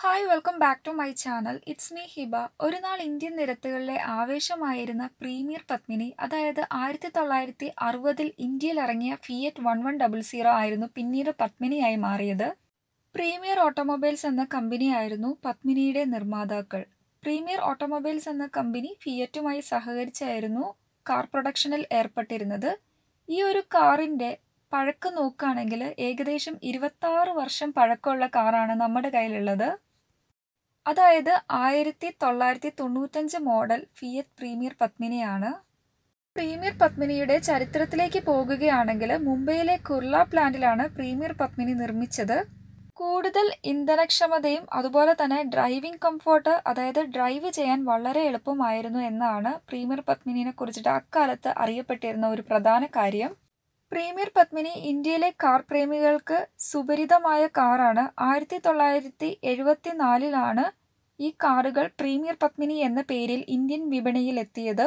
hi welcome back to my channel it's me Hiba ഒരു നാൾ Indian നിരത്തുകളിലെ ആവേശമായിരുന്ന പ്രീമിയർ പത്മിനി അതായത് ആയിരത്തി തൊള്ളായിരത്തി അറുപതിൽ ഇന്ത്യയിൽ ഇറങ്ങിയ Fiat one one double zero ആയിരുന്നു പിന്നീട് പത്മിനിയായി മാറിയത് പ്രീമിയർ ഓട്ടോമൊബൈൽസ് എന്ന കമ്പനിയായിരുന്നു പത്മിനിയുടെ നിർമ്മാതാക്കൾ പ്രീമിയർ ഓട്ടോമൊബൈൽസ് എന്ന കമ്പനി ഫിയറ്റുമായി സഹകരിച്ചായിരുന്നു കാർ പ്രൊഡക്ഷനിൽ ഏർപ്പെട്ടിരുന്നത് ഈ ഒരു കാറിൻ്റെ പഴക്കം നോക്കുകയാണെങ്കിൽ ഏകദേശം ഇരുപത്താറ് വർഷം പഴക്കമുള്ള കാറാണ് നമ്മുടെ കയ്യിലുള്ളത് അതായത് ആയിരത്തി തൊള്ളായിരത്തി തൊണ്ണൂറ്റഞ്ച് മോഡൽ ഫിയറ്റ് പ്രീമിയർ പത്മിനിയാണ് പ്രീമിയർ പത്മിനിയുടെ ചരിത്രത്തിലേക്ക് പോകുകയാണെങ്കിൽ മുംബൈയിലെ കുർള പ്ലാന്റിലാണ് പ്രീമിയർ പത്മിനി നിർമ്മിച്ചത് കൂടുതൽ ഇന്ധനക്ഷമതയും അതുപോലെ തന്നെ ഡ്രൈവിംഗ് കംഫോർട്ട് അതായത് ഡ്രൈവ് ചെയ്യാൻ വളരെ എളുപ്പമായിരുന്നു എന്നാണ് പ്രീമിയർ പത്മിനിനെ കുറിച്ചിട്ട് അക്കാലത്ത് അറിയപ്പെട്ടിരുന്ന ഒരു പ്രധാന കാര്യം പ്രീമിയർ പത്മിനി ഇന്ത്യയിലെ കാർ പ്രേമികൾക്ക് സുപരിതമായ കാറാണ് ആയിരത്തി തൊള്ളായിരത്തി എഴുപത്തി നാലിലാണ് ഈ കാറുകൾ പ്രീമിയർ പത്മിനി എന്ന പേരിൽ ഇന്ത്യൻ വിപണിയിൽ എത്തിയത്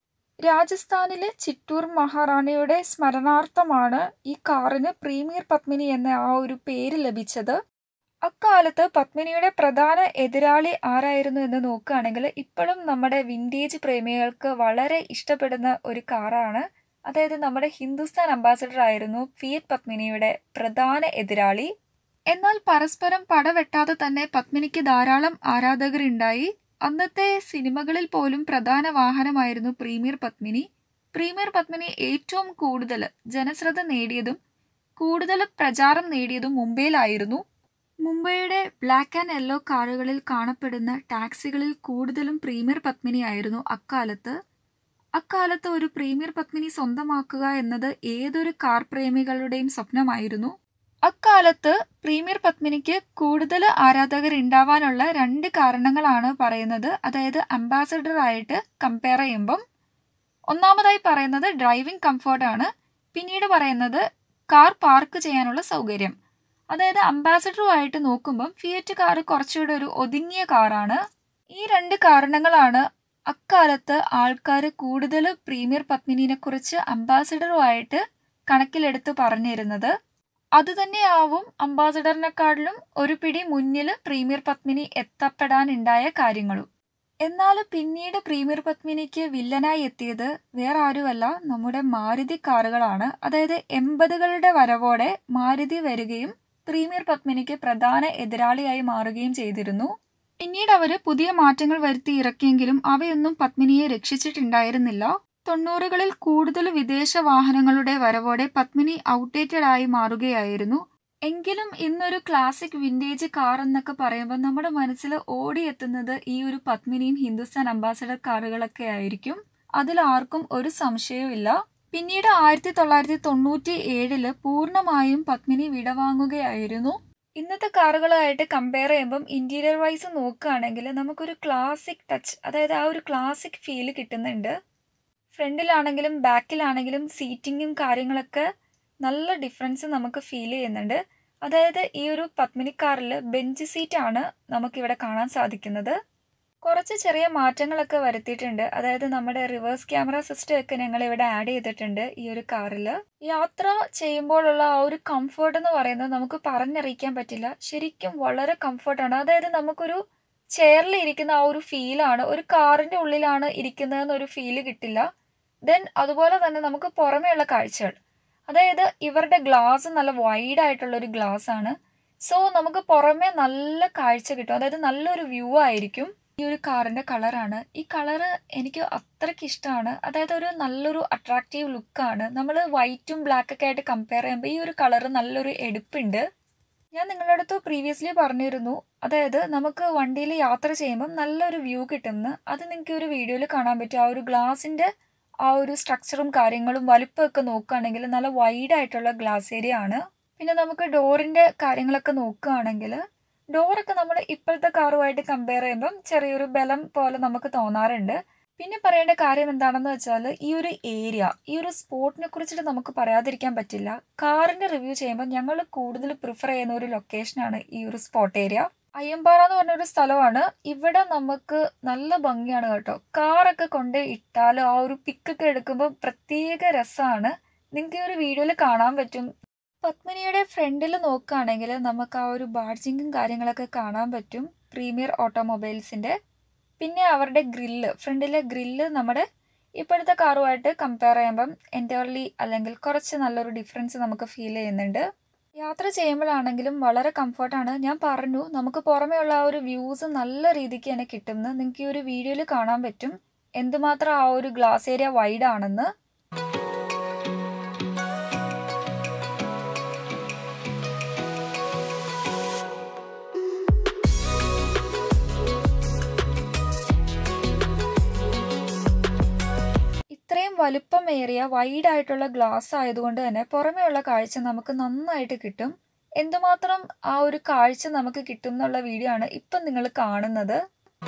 രാജസ്ഥാനിലെ ചിറ്റൂർ മഹാറാണിയുടെ സ്മരണാർത്ഥമാണ് ഈ കാറിന് പ്രീമിയർ പത്മിനി എന്ന ആ ഒരു പേര് ലഭിച്ചത് അക്കാലത്ത് പത്മിനിയുടെ പ്രധാന എതിരാളി ആരായിരുന്നു എന്ന് നോക്കുകയാണെങ്കിൽ ഇപ്പോഴും നമ്മുടെ വിൻറ്റേജ് പ്രേമികൾക്ക് വളരെ ഇഷ്ടപ്പെടുന്ന ഒരു കാറാണ് അതായത് നമ്മുടെ ഹിന്ദുസ്ഥാൻ അംബാസഡർ ആയിരുന്നു ഫിയറ്റ് പത്മിനിയുടെ പ്രധാന എതിരാളി എന്നാൽ പരസ്പരം പടവെട്ടാതെ തന്നെ പത്മിനിക്ക് ധാരാളം ആരാധകരുണ്ടായി അന്നത്തെ സിനിമകളിൽ പോലും പ്രധാന വാഹനമായിരുന്നു പ്രീമിയർ പത്മിനി പ്രീമിയർ പത്മിനി ഏറ്റവും കൂടുതൽ ജനശ്രദ്ധ നേടിയതും കൂടുതൽ പ്രചാരം നേടിയതും മുംബൈയിലായിരുന്നു മുംബൈയുടെ ബ്ലാക്ക് ആൻഡ് യെല്ലോ കാറുകളിൽ കാണപ്പെടുന്ന ടാക്സികളിൽ കൂടുതലും പ്രീമിയർ പത്മിനി ആയിരുന്നു അക്കാലത്ത് അക്കാലത്ത് ഒരു പ്രീമിയർ പത്മിനി സ്വന്തമാക്കുക എന്നത് ഏതൊരു കാർ പ്രേമികളുടെയും സ്വപ്നമായിരുന്നു അക്കാലത്ത് പ്രീമിയർ പത്മിനിക്ക് കൂടുതൽ ആരാധകർ ഉണ്ടാവാനുള്ള രണ്ട് കാരണങ്ങളാണ് പറയുന്നത് അതായത് അംബാസഡർ ആയിട്ട് കമ്പയർ ചെയ്യുമ്പം ഒന്നാമതായി പറയുന്നത് ഡ്രൈവിംഗ് കംഫോർട്ടാണ് പിന്നീട് പറയുന്നത് കാർ പാർക്ക് ചെയ്യാനുള്ള സൗകര്യം അതായത് അംബാസഡറുമായിട്ട് നോക്കുമ്പം ഫിയറ്റ് കാർ കുറച്ചുകൂടെ ഒരു ഒതുങ്ങിയ കാറാണ് ഈ രണ്ട് കാരണങ്ങളാണ് അക്കാലത്ത് ആൾക്കാർ കൂടുതൽ പ്രീമിയർ പത്മിനിനെ കുറിച്ച് അംബാസിഡറുമായിട്ട് കണക്കിലെടുത്ത് പറഞ്ഞിരുന്നത് അതുതന്നെയാവും അംബാസിഡറിനെക്കാട്ടിലും ഒരു പിടി മുന്നിൽ പ്രീമിയർ പത്മിനി എത്തപ്പെടാനുണ്ടായ കാര്യങ്ങളും എന്നാൽ പിന്നീട് പ്രീമിയർ പത്മിനിക്ക് വില്ലനായി എത്തിയത് വേറെ ആരുമല്ല നമ്മുടെ മാരുതി കാറുകളാണ് അതായത് എൺപതുകളുടെ വരവോടെ മാരുതി വരികയും പ്രീമിയർ പത്മിനിക്ക് പ്രധാന എതിരാളിയായി മാറുകയും ചെയ്തിരുന്നു പിന്നീട് അവർ പുതിയ മാറ്റങ്ങൾ വരുത്തി ഇറക്കിയെങ്കിലും അവയൊന്നും പത്മിനിയെ രക്ഷിച്ചിട്ടുണ്ടായിരുന്നില്ല തൊണ്ണൂറുകളിൽ കൂടുതൽ വിദേശ വാഹനങ്ങളുടെ വരവോടെ പത്മിനി ഔട്ട്ഡേറ്റഡ് ആയി മാറുകയായിരുന്നു എങ്കിലും ഇന്നൊരു ക്ലാസിക് വിൻറ്റേജ് കാർ എന്നൊക്കെ പറയുമ്പോൾ നമ്മുടെ മനസ്സിൽ ഓടിയെത്തുന്നത് ഈ ഒരു പത്മിനിയും ഹിന്ദുസ്ഥാൻ അംബാസഡർ കാറുകളൊക്കെ ആയിരിക്കും അതിൽ ആർക്കും ഒരു സംശയവുമില്ല പിന്നീട് ആയിരത്തി തൊള്ളായിരത്തി തൊണ്ണൂറ്റി ഏഴില് പൂർണ്ണമായും പത്മിനി വിടവാങ്ങുകയായിരുന്നു ഇന്നത്തെ കാറുകളുമായിട്ട് കമ്പയർ ചെയ്യുമ്പം ഇൻറ്റീരിയർ വൈസ് നോക്കുകയാണെങ്കിൽ നമുക്കൊരു ക്ലാസിക് ടച്ച് അതായത് ആ ഒരു ക്ലാസിക് ഫീൽ കിട്ടുന്നുണ്ട് ഫ്രണ്ടിലാണെങ്കിലും ബാക്കിലാണെങ്കിലും സീറ്റിങ്ങും കാര്യങ്ങളൊക്കെ നല്ല ഡിഫറൻസ് നമുക്ക് ഫീൽ ചെയ്യുന്നുണ്ട് അതായത് ഈ ഒരു പത്മിനി കാറിൽ ബെഞ്ച് സീറ്റാണ് നമുക്കിവിടെ കാണാൻ സാധിക്കുന്നത് കുറച്ച് ചെറിയ മാറ്റങ്ങളൊക്കെ വരുത്തിയിട്ടുണ്ട് അതായത് നമ്മുടെ റിവേഴ്സ് ക്യാമറ സിസ്റ്റം ഒക്കെ ഞങ്ങൾ ഇവിടെ ആഡ് ചെയ്തിട്ടുണ്ട് ഈ ഒരു കാറിൽ യാത്ര ചെയ്യുമ്പോഴുള്ള ആ ഒരു കംഫർട്ട് എന്ന് പറയുന്നത് നമുക്ക് പറഞ്ഞറിയിക്കാൻ പറ്റില്ല ശരിക്കും വളരെ കംഫർട്ടാണ് അതായത് നമുക്കൊരു ചെയറിൽ ഇരിക്കുന്ന ആ ഒരു ഫീലാണ് ഒരു കാറിന്റെ ഉള്ളിലാണ് ഇരിക്കുന്നതെന്ന് ഒരു ഫീല് കിട്ടില്ല ദെൻ അതുപോലെ തന്നെ നമുക്ക് പുറമേയുള്ള കാഴ്ചകൾ അതായത് ഇവരുടെ ഗ്ലാസ് നല്ല വൈഡ് ആയിട്ടുള്ള ഒരു ഗ്ലാസ് ആണ് സോ നമുക്ക് പുറമേ നല്ല കാഴ്ച കിട്ടും അതായത് നല്ലൊരു വ്യൂ ആയിരിക്കും ഈ ഒരു കാറിന്റെ കളറാണ് ഈ കളറ് എനിക്ക് അത്രയ്ക്ക് ഇഷ്ടമാണ് അതായത് ഒരു നല്ലൊരു അട്രാക്റ്റീവ് ലുക്കാണ് നമ്മൾ വൈറ്റും ബ്ലാക്ക് ഒക്കെ ആയിട്ട് കമ്പയർ ചെയ്യുമ്പോൾ ഈ ഒരു കളറ് നല്ലൊരു എടുപ്പുണ്ട് ഞാൻ നിങ്ങളുടെ അടുത്ത് പ്രീവിയസ്ലി പറഞ്ഞിരുന്നു അതായത് നമുക്ക് വണ്ടിയിൽ യാത്ര ചെയ്യുമ്പം നല്ലൊരു വ്യൂ കിട്ടുമെന്ന് അത് നിങ്ങൾക്ക് ഒരു വീഡിയോയിൽ കാണാൻ പറ്റും ആ ഒരു ഗ്ലാസിൻ്റെ ആ ഒരു സ്ട്രക്ചറും കാര്യങ്ങളും വലുപ്പമൊക്കെ നോക്കുകയാണെങ്കിൽ നല്ല വൈഡ് ആയിട്ടുള്ള ഗ്ലാസ് ഏരിയ ആണ് പിന്നെ നമുക്ക് ഡോറിൻ്റെ കാര്യങ്ങളൊക്കെ നോക്കുകയാണെങ്കിൽ ഡോറൊക്കെ നമ്മൾ ഇപ്പോഴത്തെ കാറുമായിട്ട് കമ്പയർ ചെയ്യുമ്പം ചെറിയൊരു ബലം പോലെ നമുക്ക് തോന്നാറുണ്ട് പിന്നെ പറയേണ്ട കാര്യം എന്താണെന്ന് വെച്ചാൽ ഈ ഒരു ഏരിയ ഈ ഒരു സ്പോട്ടിനെ കുറിച്ചിട്ട് നമുക്ക് പറയാതിരിക്കാൻ പറ്റില്ല കാറിന്റെ റിവ്യൂ ചെയ്യുമ്പോൾ ഞങ്ങൾ കൂടുതൽ പ്രിഫർ ചെയ്യുന്ന ഒരു ലൊക്കേഷനാണ് ഈ ഒരു സ്പോട്ട് ഏരിയ അയ്യമ്പാറ എന്ന് പറഞ്ഞൊരു സ്ഥലമാണ് ഇവിടെ നമുക്ക് നല്ല ഭംഗിയാണ് കേട്ടോ കാറൊക്കെ കൊണ്ട് ഇട്ടാൽ ആ ഒരു പിക്കൊക്കെ എടുക്കുമ്പോൾ പ്രത്യേക രസമാണ് നിങ്ങൾക്ക് ഈ ഒരു വീഡിയോയിൽ കാണാൻ പറ്റും പത്മിനിയുടെ ഫ്രണ്ടിൽ നോക്കുകയാണെങ്കിൽ നമുക്ക് ആ ഒരു ബാഡ്ജിങ്ങും കാര്യങ്ങളൊക്കെ കാണാൻ പറ്റും പ്രീമിയർ ഓട്ടോമൊബൈൽസിൻ്റെ പിന്നെ അവരുടെ ഗ്രില്ല് ഫ്രണ്ടിലെ ഗ്രില്ല് നമ്മുടെ ഇപ്പോഴത്തെ കാറുമായിട്ട് കമ്പയർ ചെയ്യുമ്പം എൻറ്റയർലി അല്ലെങ്കിൽ കുറച്ച് നല്ലൊരു ഡിഫറൻസ് നമുക്ക് ഫീൽ ചെയ്യുന്നുണ്ട് യാത്ര ചെയ്യുമ്പോഴാണെങ്കിലും വളരെ കംഫർട്ടാണ് ഞാൻ പറഞ്ഞു നമുക്ക് പുറമേ ഉള്ള ആ ഒരു വ്യൂസ് നല്ല രീതിക്ക് തന്നെ കിട്ടുമെന്ന് നിങ്ങൾക്ക് ഈ ഒരു വീഡിയോയിൽ കാണാൻ പറ്റും എന്തുമാത്രം ആ ഒരു ഗ്ലാസ് ഏരിയ വൈഡ് ആണെന്ന് ഇത്രയും വലുപ്പമേറിയ വൈഡ് ആയിട്ടുള്ള ഗ്ലാസ് ആയതുകൊണ്ട് തന്നെ പുറമേയുള്ള കാഴ്ച നമുക്ക് നന്നായിട്ട് കിട്ടും എന്തുമാത്രം ആ ഒരു കാഴ്ച നമുക്ക് കിട്ടും എന്നുള്ള വീഡിയോ ആണ് ഇപ്പം നിങ്ങൾ കാണുന്നത്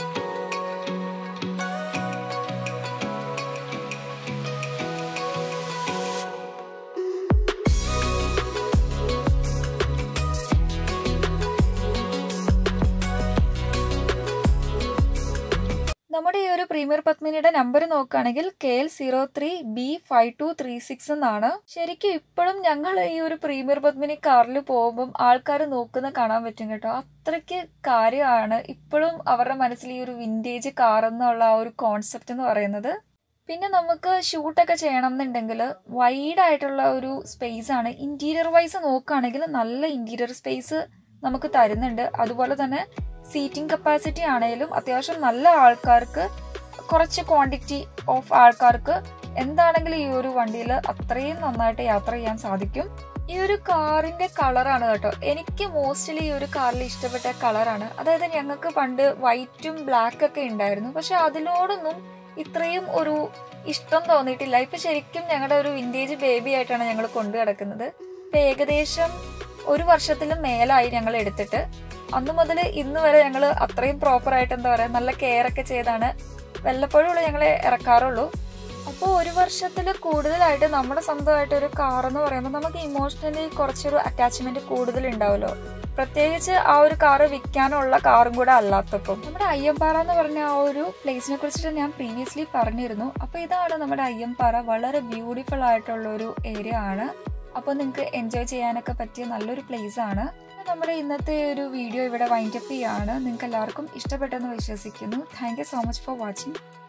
നമ്മുടെ ഈ ഒരു പ്രീമിയർ പത്മിനിയുടെ നമ്പർ നോക്കുകയാണെങ്കിൽ K L zero three B five two three six എന്നാണ് ശരിക്കും ഇപ്പോഴും ഞങ്ങൾ ഈ ഒരു പ്രീമിയർ പത്മിനി കാറിൽ പോകുമ്പം ആൾക്കാർ നോക്കുന്ന കാണാൻ പറ്റും കേട്ടോ അത്രയ്ക്ക് കാര്യമാണ് ഇപ്പോഴും അവരുടെ മനസ്സിൽ ഈ ഒരു വിൻറ്റേജ് കാർ എന്നുള്ള ആ ഒരു കോൺസെപ്റ്റ് എന്ന് പറയുന്നത് പിന്നെ നമുക്ക് ഷൂട്ടൊക്കെ ചെയ്യണം എന്നുണ്ടെങ്കിൽ വൈഡ് ആയിട്ടുള്ള ഒരു സ്പേസ് ആണ് ഇന്റീരിയർ വൈസ് നോക്കുകയാണെങ്കിൽ നല്ല ഇന്റീരിയർ സ്പേസ് നമുക്ക് തരുന്നുണ്ട് അതുപോലെ തന്നെ സീറ്റിംഗ് കപ്പാസിറ്റി ആണെങ്കിലും അത്യാവശ്യം നല്ല ആൾക്കാർക്ക് കുറച്ച് ക്വാണ്ടിറ്റി ഓഫ് ആൾക്കാർക്ക് എന്താണെങ്കിലും ഈ ഒരു വണ്ടിയിൽ അത്രയും നന്നായിട്ട് യാത്ര ചെയ്യാൻ സാധിക്കും ഈ ഒരു കാറിന്റെ കളറാണ് കേട്ടോ എനിക്ക് മോസ്റ്റ്ലി ഈ ഒരു കാറിൽ ഇഷ്ടപ്പെട്ട കളറാണ് അതായത് ഞങ്ങൾക്ക് പണ്ട് വൈറ്റും ബ്ലാക്ക് ഒക്കെ ഉണ്ടായിരുന്നു പക്ഷെ അതിനോടൊന്നും ഇത്രയും ഒരു ഇഷ്ടം തോന്നിയിട്ടില്ല ഇപ്പൊ ശരിക്കും ഞങ്ങളുടെ ഒരു വിന്റേജ് ബേബി ആയിട്ടാണ് ഞങ്ങൾ കൊണ്ടു കിടക്കുന്നത് ഇപ്പൊ ഏകദേശം ഒരു വർഷത്തിലും മേലായി ഞങ്ങൾ എടുത്തിട്ട് അന്ന് മുതൽ ഇന്ന് വരെ ഞങ്ങൾ അത്രയും പ്രോപ്പർ ആയിട്ട് എന്താ പറയുക നല്ല കെയർ ഒക്കെ ചെയ്താണ് വല്ലപ്പോഴും ഉള്ളൂ ഞങ്ങൾ ഇറക്കാറുള്ളൂ അപ്പോൾ ഒരു വർഷത്തിൽ കൂടുതലായിട്ട് നമ്മുടെ സ്വന്തമായിട്ട് ഒരു കാർ എന്ന് പറയുമ്പോൾ നമുക്ക് ഇമോഷണലി കുറച്ചൊരു അറ്റാച്ച്മെന്റ് കൂടുതൽ ഉണ്ടാവുമല്ലോ പ്രത്യേകിച്ച് ആ ഒരു കാറ് വിൽക്കാനുള്ള കാറും കൂടെ അല്ലാത്തപ്പം നമ്മുടെ അയ്യമ്പാറ എന്ന് പറഞ്ഞ ആ ഒരു പ്ലേസിനെ കുറിച്ചിട്ട് ഞാൻ പ്രീവിയസ്ലി പറഞ്ഞിരുന്നു അപ്പോൾ ഇതാണ് നമ്മുടെ അയ്യമ്പാറ വളരെ ബ്യൂട്ടിഫുൾ ആയിട്ടുള്ള ഒരു ഏരിയ ആണ് അപ്പോൾ നിങ്ങൾക്ക് എൻജോയ് ചെയ്യാനൊക്കെ പറ്റിയ നല്ലൊരു പ്ലേസ് ആണ് നമ്മുടെ ഇന്നത്തെ ഒരു വീഡിയോ ഇവിടെ വൈൻഡപ്പ് ചെയ്യാണ് നിങ്ങൾക്ക് എല്ലാവർക്കും ഇഷ്ടപ്പെട്ടെന്ന് വിശ്വസിക്കുന്നു thank you so much for watching